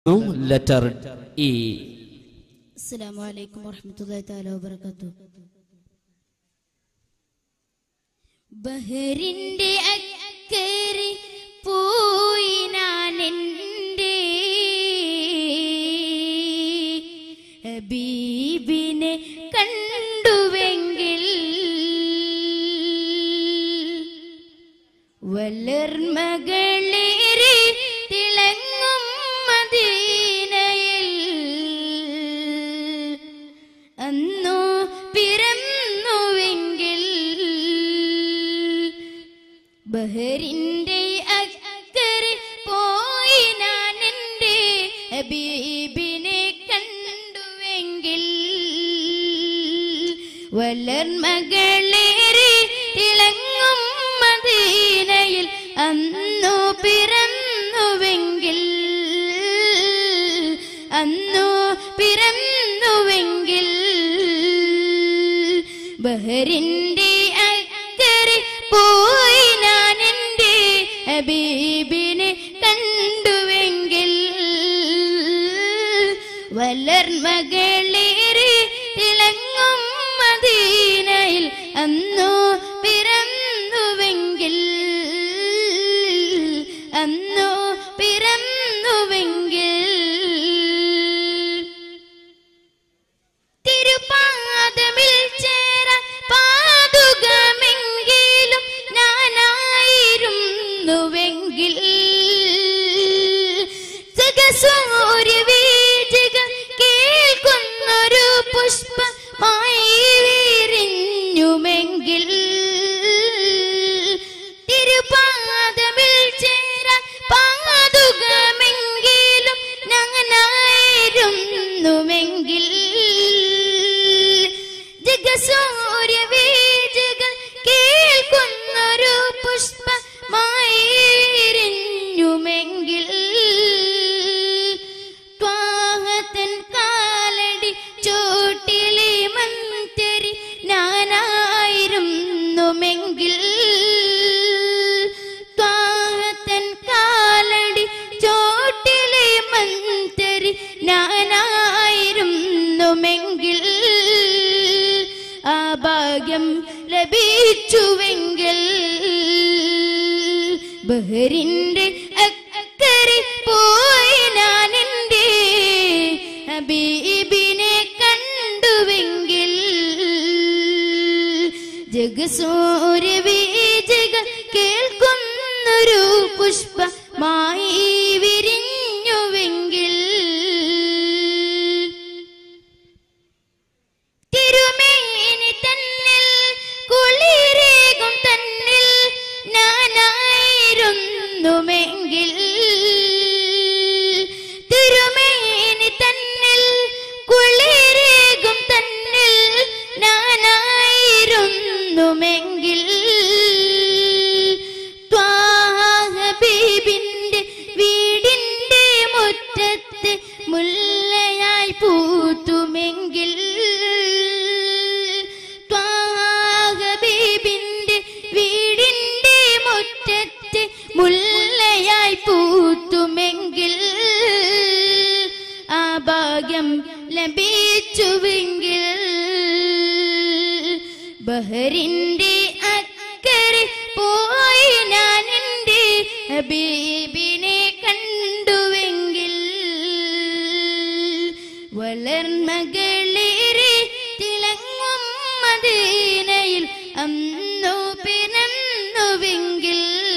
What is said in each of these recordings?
letter E അസ്സലാമു അലൈക്കും വറഹ്മത്തുള്ളാഹി തആല വബറകാത്തു ബഹറിന്റെ അക്കരെ പോയി ഞാൻ എൻ്റെ ഹബീബിനെ കണ്ടുവെങ്കിൽ വളർമകളേറെ തിളങ്ങും മദീനയിൽ അന്നു പിറന്നുവെങ്കിൽ ബഹറിന്റെ അക്കരെ പോയി ഞാൻ എൻ്റെ ഹബീബിനെ കണ്ടുവെങ്കിൽ വളർമകളേറെ തിളങ്ങും മദീനയിൽ അന്നു പിറന്നുവെങ്കിൽ അന്നു പിറന്നുവെങ്കിൽ ബഹറിന്റെ അക്കരെ പോയി ഞാൻ എൻ്റെ ഹബീബിനെ കണ്ടുവെങ്കിൽ വളർമകളേറെ തിളങ്ങും മദീനയിൽ അന്നു പിറന്നുവെങ്കിൽ അന്നു പിറന്നുവെങ്കിൽ തിരുപാദമിൽ ചേരാൻ പാതുകമെങ്കിലും ഞാനായിരുന്നുവെങ്കിൽ ജഗസൂര്യ വീജക കേൾക്കുന്നൊരു പുഷ്പമായി വിരിഞ്ഞുമെങ്കിൽ തിരുപാദമിൽ ചേരാൻ പാതുകമെങ്കിലും ഞാനായിരുന്നുവെങ്കിൽ ജഗസൂര്യ വീജകൾ കേൾക്കുന്നൊരു പുഷ്പമായി വിരിഞ്ഞുമെങ്കിൽ ത്വാഹത്തൻ കാലടി ചോട്ടിലെ മന്ത്രി ഞാനായിരുന്നുമെങ്കിൽ ത്വാഹത്തൻ കാലടി ചോട്ടിലെ മന്ത്രി ഞാനായിരുന്നുമെങ്കിൽ ആ ഭാഗ്യം ലഭിച്ചുവെങ്കിൽ ബഹറിന്റെ അക്കരെ പോയി ഞാൻ എൻ്റെ ഹബീബിനെ കണ്ടുവെങ്കിൽ ജഗസൂര്യ വീജകൾ കേൾക്കുന്നൊരു പുഷ്പമായി വിരിഞ്ഞുവെങ്കിൽ തിരുമേനി തന്നിൽ കുളിരേകും തന്നിൽ ഞാനായിരുന്നുമെങ്കിൽ തിരുമേനി തന്നിൽ കുളിരേകും തന്നിൽ ഞാനായിരുന്നുമെങ്കിൽ ത്വാഹബീബിന്റെ വീടിന്റെ മുറ്റത്ത് മുല്ലയായി പൂത്തുമെങ്കിൽ ത്വാഹബീബിന്റെ വീടിന്റെ മുറ്റത്ത് മുല്ലയായി പൂത്തുമെങ്കിൽ ആ ഭാഗ്യം ലഭിച്ചുവെങ്കിൽ ബഹറിന്റെ അക്കരെ പോയി ഞാൻ എൻ്റെ ഹബീബിനെ കണ്ടുവെങ്കിൽ വളർമകളേറെ തിളങ്ങും മദീനയിൽ അന്നു പിറന്നുവെങ്കിൽ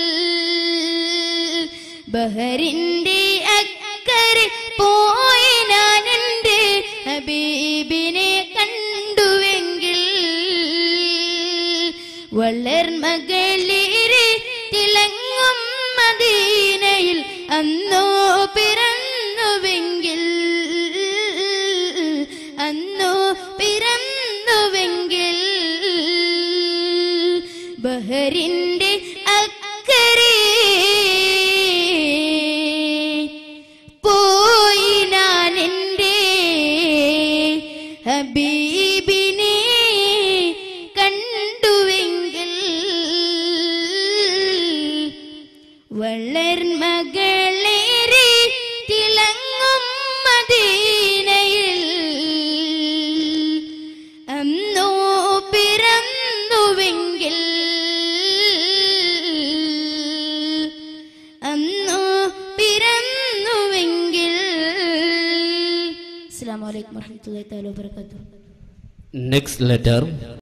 ബഹറിന്റെ അക്കരെ പോയി ഞാൻ എൻ്റെ ഹബീബിനെ കണ്ടുവെങ്കിൽ വളർമകളേറെ തിളങ്ങും മദീനയിൽ അന്നോ പിറന്നുവെങ്കിൽ അന്നോ പിറന്നുവെങ്കിൽ ബഹറിന്റെ അക്കരെ അസ്സാം വലൈക്കും വർഹമത്തുള്ളാഹി തആല വബറകാതുഹു Next letter